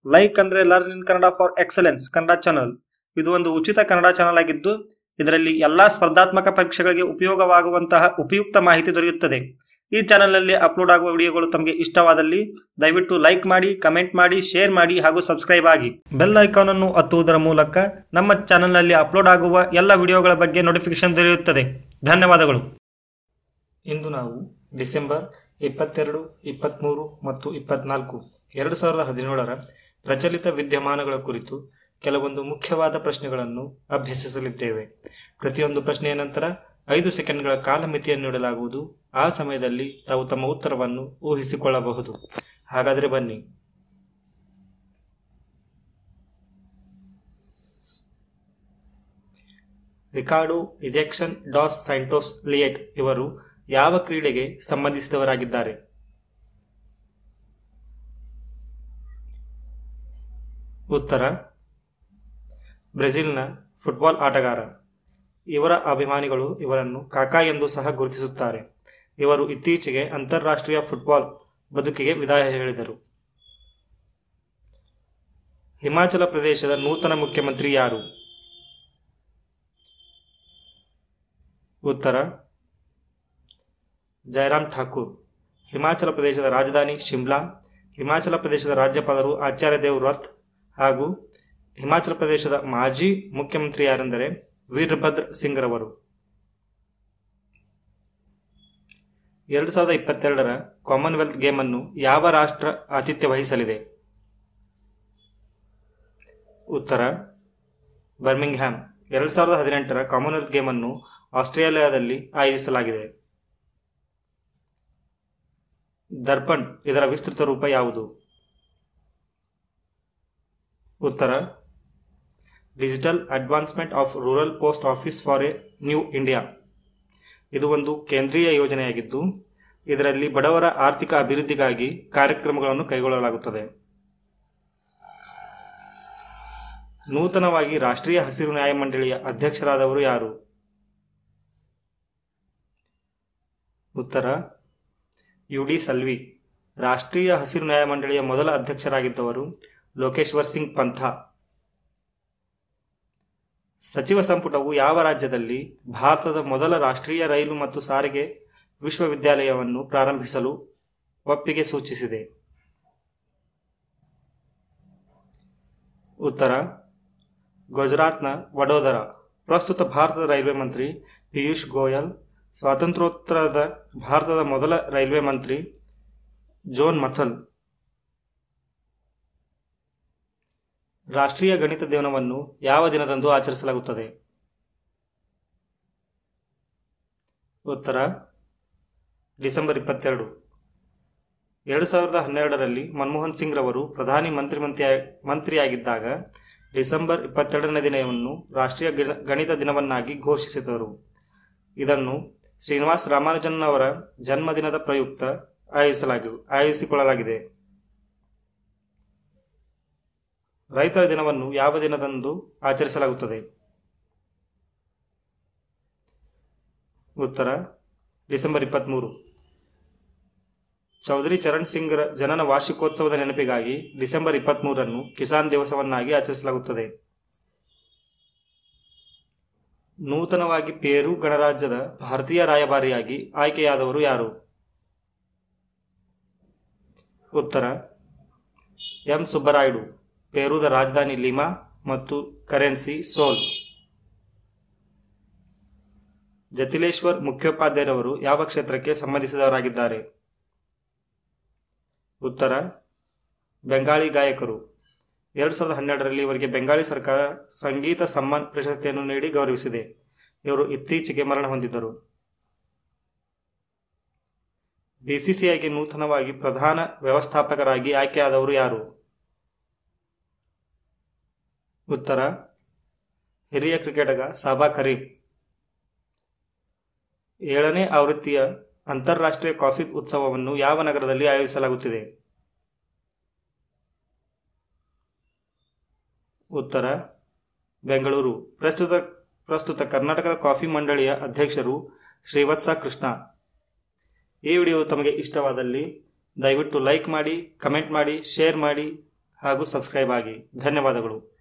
like ಅಂದ್ರೆ learn in Kannada for excellence Kannada channel ಇದು ಒಂದು ಉಚಿತ ಕನ್ನಡ ಚಾನಲ್ ಆಗಿದ್ದು ಇದರಲ್ಲಿ ಎಲ್ಲಾ ಸ್ಪರ್ಧಾತ್ಮಕ ಪರೀಕ್ಷೆಗಳಿಗೆ ಉಪಯೋಗವಾಗುವಂತಹ ಉಪಯುಕ್ತ ಮಾಹಿತಿ ದೊರೆಯುತ್ತದೆ ಈ ಚಾನಲ್ನಲ್ಲಿ ಅಪ್ಲೋಡ್ ಆಗುವ ವಿಡಿಯೋಗಳು ತಮಗೆ ಇಷ್ಟವಾದಲ್ಲಿ ದಯವಿಟ್ಟು ಲೈಕ್ ಮಾಡಿ ಕಮೆಂಟ್ ಮಾಡಿ ಶೇರ್ ಮಾಡಿ ಹಾಗೂ ಸಬ್ಸ್ಕ್ರೈಬ್ ಆಗಿ ಬೆಲ್ ಐಕಾನ್ ಅನ್ನು ಒತ್ತುವುದರ ಮೂಲಕ ನಮ್ಮ ಚಾನಲ್ನಲ್ಲಿ ಅಪ್ಲೋಡ್ ಆಗುವ ಎಲ್ಲ ವಿಡಿಯೋಗಳ ಬಗ್ಗೆ ನೋಟಿಫಿಕೇಶನ್ ದೊರೆಯುತ್ತದೆ ಧನ್ಯವಾದಗಳು ಇಂದು ನಾವು ಡಿಸೆಂಬರ್ ಇಪ್ಪತ್ತೆರಡು ಇಪ್ಪತ್ತ್ಮೂರು ಮತ್ತು ಇಪ್ಪತ್ನಾಲ್ಕು ಎರಡು ಸಾವಿರದ ಹದಿನೇಳರ ಪ್ರಚಲಿತ ವಿದ್ಯಮಾನಗಳ ಕುರಿತು ಕೆಲವೊಂದು ಮುಖ್ಯವಾದ ಪ್ರಶ್ನೆಗಳನ್ನು ಅಭ್ಯಸಿಸಲಿದ್ದೇವೆ ಪ್ರತಿಯೊಂದು ಪ್ರಶ್ನೆಯ ನಂತರ ಐದು ಸೆಕೆಂಡ್ಗಳ ಕಾಲಮಿತಿಯನ್ನು ನೀಡಲಾಗುವುದು ಆ ಸಮಯದಲ್ಲಿ ತಾವು ತಮ್ಮ ಉತ್ತರವನ್ನು ಊಹಿಸಿಕೊಳ್ಳಬಹುದು ಹಾಗಾದರೆ ಬನ್ನಿ Ricardo Izecson dos Santos Leite ಇವರು ಯಾವ ಕ್ರೀಡೆಗೆ ಸಂಬಂಧಿಸಿದವರಾಗಿದ್ದಾರೆ ಉತ್ತರ ಬ್ರೆಜಿಲ್ನ ಫುಟ್ಬಾಲ್ ಆಟಗಾರ ಇವರ ಅಭಿಮಾನಿಗಳು ಇವರನ್ನು ಕಾಕಾ ಎಂದು ಸಹ ಗುರುತಿಸುತ್ತಾರೆ ಇವರು ಇತ್ತೀಚೆಗೆ ಅಂತಾರಾಷ್ಟ್ರೀಯ ಫುಟ್ಬಾಲ್ ಬದುಕಿಗೆ ವಿದಾಯ ಹೇಳಿದರು ಹಿಮಾಚಲ ಪ್ರದೇಶದ ನೂತನ ಮುಖ್ಯಮಂತ್ರಿ ಯಾರು ಉತ್ತರ ಜಯರಾಮ್ ಠಾಕೂರ್ ಹಿಮಾಚಲ ಪ್ರದೇಶದ ರಾಜಧಾನಿ ಶಿಮ್ಲಾ ಹಿಮಾಚಲ ಪ್ರದೇಶದ ರಾಜ್ಯಪಾಲರು ಆಚಾರ್ಯ ದೇವ್ ವ್ರತ್ ಹಾಗೂ ಹಿಮಾಚಲ ಪ್ರದೇಶದ ಮಾಜಿ ಮುಖ್ಯಮಂತ್ರಿ ಯಾರೆಂದರೆ ವೀರಭದ್ರ ಸಿಂಗ್ ರವರು ಎರಡು ಸಾವಿರದ ಇಪ್ಪತ್ತೆರಡರ ಕಾಮನ್ವೆಲ್ತ್ ಗೇಮ್ ಅನ್ನು ಯಾವ ರಾಷ್ಟ್ರ ಆತಿಥ್ಯ ವಹಿಸಲಿದೆ ಉತ್ತರ ಬರ್ಮಿಂಗ್ಹ್ಯಾಮ್ ಎರಡು ಸಾವಿರದ ಹದಿನೆಂಟರ ಕಾಮನ್ವೆಲ್ತ್ ಗೇಮ್ ಅನ್ನು ಆಸ್ಟ್ರೇಲಿಯಾದಲ್ಲಿ ಆಯೋಜಿಸಲಾಗಿದೆ ದರ್ಪಣ್ ಇದರ ವಿಸ್ತೃತ ರೂಪ ಯಾವುದು ಉತ್ತರ digital advancement of rural post office for a new India ಇದು ಒಂದು ಕೇಂದ್ರೀಯ ಯೋಜನೆಯಾಗಿದ್ದು ಇದರಲ್ಲಿ ಬಡವರ ಆರ್ಥಿಕ ಅಭಿವೃದ್ಧಿಗಾಗಿ ಕಾರ್ಯಕ್ರಮಗಳನ್ನು ಕೈಗೊಳ್ಳಲಾಗುತ್ತದೆ ನೂತನವಾಗಿ ರಾಷ್ಟ್ರೀಯ ಹಸಿರು ನ್ಯಾಯಮಂಡಳಿಯ ಅಧ್ಯಕ್ಷರಾದವರು ಯಾರು ಉತ್ತರ ಯು ಡಿ ಸಲ್ವಿ ರಾಷ್ಟ್ರೀಯ ಹಸಿರು ನ್ಯಾಯಮಂಡಳಿಯ ಮೊದಲ ಅಧ್ಯಕ್ಷರಾಗಿದ್ದವರು ಲೋಕೇಶ್ವರ್ ಸಿಂಗ್ ಪಂಥ ಸಚಿವ ಸಂಪುಟವು ಯಾವ ರಾಜ್ಯದಲ್ಲಿ ಭಾರತದ ಮೊದಲ ರಾಷ್ಟ್ರೀಯ ರೈಲು ಮತ್ತು ಸಾರಿಗೆ ವಿಶ್ವವಿದ್ಯಾಲಯವನ್ನು ಪ್ರಾರಂಭಿಸಲು ಒಪ್ಪಿಗೆ ಸೂಚಿಸಿದೆ ಉತ್ತರ ಗುಜರಾತ್ನ ವಡೋದರ ಪ್ರಸ್ತುತ ಭಾರತದ ರೈಲ್ವೆ ಮಂತ್ರಿ ಪಿಯೂಷ್ ಗೋಯಲ್ ಸ್ವಾತಂತ್ರ್ಯೋತ್ತರದ ಭಾರತದ ಮೊದಲ ರೈಲ್ವೆ ಮಂತ್ರಿ ಜೋನ್ ಮಥಲ್ ರಾಷ್ಟ್ರೀಯ ಗಣಿತ ದಿನವನ್ನು ಯಾವ ದಿನದಂದು ಆಚರಿಸಲಾಗುತ್ತದೆ ಉತ್ತರ ಡಿಸೆಂಬರ್ ಇಪ್ಪತ್ತೆರಡು ಎರಡು ಸಾವಿರದ ಹನ್ನೆರಡರಲ್ಲಿ ಮನಮೋಹನ್ ಸಿಂಗ್ ರವರು ಪ್ರಧಾನಿ ಮಂತ್ರಿ ಮಂತ್ರಿ ಮಂತ್ರಿಯಾಗಿದ್ದಾಗ ಡಿಸೆಂಬರ್ ಇಪ್ಪತ್ತೆರಡನೇ ದಿನವನ್ನು ರಾಷ್ಟ್ರೀಯ ಗಣ- ಗಣಿತ ದಿನವನ್ನಾಗಿ ಘೋಷಿಸಿದರು ಇದನ್ನು ಶ್ರೀನಿವಾಸ್ ರಾಮಾನುಜನ್ ಅವರ ಜನ್ಮದಿನದ ಪ್ರಯುಕ್ತ ಆಯೋಜಿಸಲಾಗಿ ಆಯೋಜಿಸಿಕೊಳ್ಳಲಾಗಿದೆ ರೈತರ ದಿನವನ್ನು ಯಾವ ದಿನದಂದು ಆಚರಿಸಲಾಗುತ್ತದೆ ಉತ್ತರ ಡಿಸೆಂಬರ್ ಇಪ್ಪತ್ತ್ಮೂರು ಚೌಧರಿ ಚರಣ್ ಸಿಂಗ್ರ ಜನನ ವಾರ್ಷಿಕೋತ್ಸವದ ನೆನಪಿಗಾಗಿ ಡಿಸೆಂಬರ್ ಇಪ್ಪತ್ತ್ಮೂರನ್ನು ಕಿಸಾನ್ ದಿವಸವನ್ನಾಗಿ ಆಚರಿಸಲಾಗುತ್ತದೆ ನೂತನವಾಗಿ ಪೇರು ಗಣರಾಜ್ಯದ ಭಾರತೀಯ ರಾಯಭಾರಿಯಾಗಿ ಆಯ್ಕೆಯಾದವರು ಯಾರು ಉತ್ತರ ಎಂ ಸುಬ್ಬರಾಯುಡು ಪೇರುದ ರಾಜಧಾನಿ ಲಿಮಾ ಮತ್ತು ಕರೆನ್ಸಿ ಸೋಲ್ ಜತಿಲೇಶ್ವರ್ ಮುಖ್ಯೋಪಾಧ್ಯಾಯರವರು ಯಾವ ಕ್ಷೇತ್ರಕ್ಕೆ ಸಂಬಂಧಿಸಿದವರಾಗಿದ್ದಾರೆ ಉತ್ತರ ಬೆಂಗಾಳಿ ಗಾಯಕರು ಎರಡು ಸಾವಿರದ ಹನ್ನೆರಡರಲ್ಲಿ ಇವರಿಗೆ ಬೆಂಗಾಳಿ ಸರ್ಕಾರ ಸಂಗೀತ ಸಮ್ಮಾನ್ ಪ್ರಶಸ್ತಿಯನ್ನು ನೀಡಿ ಗೌರವಿಸಿದೆ ಇವರು ಇತ್ತೀಚೆಗೆ ಮರಣ ಹೊಂದಿದ್ದರು ಬಿಸಿಸಿಐಗೆ ನೂತನವಾಗಿ ಪ್ರಧಾನ ವ್ಯವಸ್ಥಾಪಕರಾಗಿ ಆಯ್ಕೆಯಾದವರು ಯಾರು ಉತ್ತರ ಹಿರಿಯ ಕ್ರಿಕೆಟಗ ಸಾಬಾ ಖರೀಫ್ ಏಳನೇ ಆವೃತ್ತಿಯ ಅಂತಾರಾಷ್ಟ್ರೀಯ ಕಾಫಿ ಉತ್ಸವವನ್ನು ಯಾವ ನಗರದಲ್ಲಿ ಆಯೋಜಿಸಲಾಗುತ್ತಿದೆ ಉತ್ತರ ಬೆಂಗಳೂರು ಪ್ರಸ್ತುತ ಪ್ರಸ್ತುತ ಕರ್ನಾಟಕದ ಕಾಫಿ ಮಂಡಳಿಯ ಅಧ್ಯಕ್ಷರು ಶ್ರೀವತ್ಸ ಕೃಷ್ಣ ಈ ವಿಡಿಯೋ ತಮಗೆ ಇಷ್ಟವಾದಲ್ಲಿ ದಯವಿಟ್ಟು ಲೈಕ್ ಮಾಡಿ ಕಮೆಂಟ್ ಮಾಡಿ ಶೇರ್ ಮಾಡಿ ಹಾಗೂ ಸಬ್ಸ್ಕ್ರೈಬ್ ಆಗಿ ಧನ್ಯವಾದಗಳು